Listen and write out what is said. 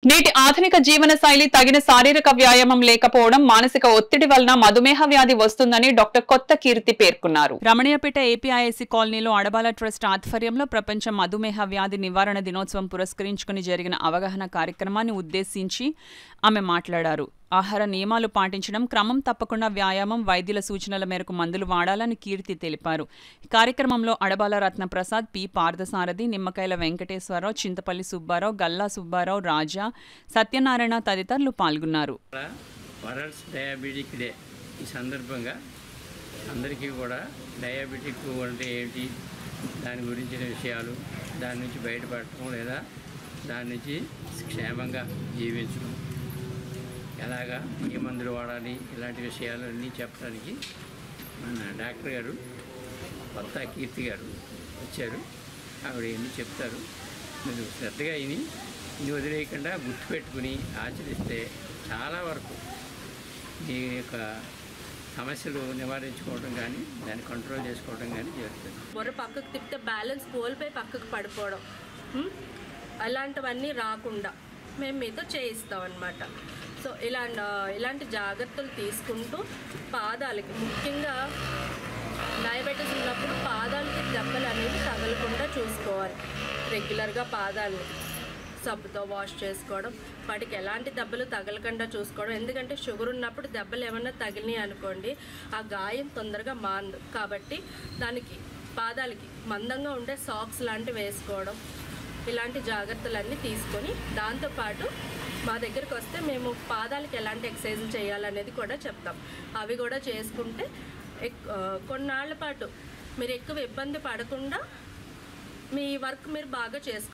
నేటి ఆధునిక జీవన శైలి తగిన శారీరక వ్యాయామం లేకపోవడం మానసిక ఒత్తిడి వలన మధుమేహ వ్యాధి వస్తుందని డాక్టర్ కొత్త కీర్తి పేర్కొన్నారు రమణీయపేట ఏపీఐఎస్సీ కాలనీలో అడబాల ట్రస్ట్ ఆధ్వర్యంలో ప్రపంచ మధుమేహ వ్యాధి నివారణ దినోత్సవం పురస్కరించుకుని జరిగిన అవగాహన కార్యక్రమాన్ని ఉద్దేశించి ఆమె మాట్లాడారు ఆహార నియమాలు పాటించడం క్రమం తప్పకుండా వ్యాయామం వైద్యుల సూచనల మేరకు మందులు వాడాలని కీర్తి తెలిపారు ఈ కార్యక్రమంలో అడబాల రత్నప్రసాద్ పి పార్థసారథి నిమ్మకాయల వెంకటేశ్వరరావు చింతపల్లి సుబ్బారావు గల్లా సుబ్బారావు రాజా సత్యనారాయణ తదితరులు పాల్గొన్నారు వరల్డ్స్ డయాబెటిక్ డే ఈ సందర్భంగా అందరికీ కూడా డయాబెటిక్ అంటే ఏంటి దాని గురించిన విషయాలు దాని నుంచి బయటపడటం లేదా దాని నుంచి క్షేమంగా జీవించడం ఎలాగా ఏ మందులు వాడాలి ఇలాంటి విషయాలు అన్నీ చెప్పడానికి మన డాక్టర్ గారు కొత్త కీర్తి గారు వచ్చారు ఆవిడ ఎన్ని చెప్తారు మీరు శ్రద్ధగా విని ఇది వదిలేయకుండా గుర్తుపెట్టుకుని ఆచరిస్తే చాలా వరకు మీ యొక్క సమస్యలు నివారించుకోవడం కానీ దాన్ని కంట్రోల్ చేసుకోవడం కానీ జరుగుతుంది బుర్ర పక్కకు తిప్పితే బ్యాలెన్స్ కోల్పోయి పక్కకు పడిపోవడం ఉమ్, అలాంటివన్నీ రాకుండా మేము మీతో చేయిస్తాం అనమాట సో ఇలా ఇలాంటి జాగ్రత్తలు తీసుకుంటూ పాదాలకి ముఖ్యంగా డయాబెటీస్ ఉన్నప్పుడు పాదాలకి దెబ్బలు అనేవి తగలకుండా చూసుకోవాలి రెగ్యులర్గా పాదాలని సబ్బుతో వాష్ చేసుకోవడం వాటికి ఎలాంటి దెబ్బలు తగలకుండా చూసుకోవడం ఎందుకంటే షుగర్ ఉన్నప్పుడు దెబ్బలు ఏమన్నా తగిలినాయి అనుకోండి ఆ గాయం తొందరగా మాందు కాబట్టి దానికి పాదాలకి మందంగా ఉండే సాక్స్ లాంటివి వేసుకోవడం ఇలాంటి జాగ్రత్తలన్నీ తీసుకొని దాంతోపాటు మా దగ్గరికి వస్తే మేము పాదాలకి ఎలాంటి ఎక్సర్సైజ్ చేయాలనేది కూడా చెప్తాం అవి కూడా చేసుకుంటే ఎక్ ఆ, కొన్నాళ్ళ పాటు మీరు ఎక్కువ ఇబ్బంది పడకుండా మీ వర్క్ మీరు బాగా చేసుకో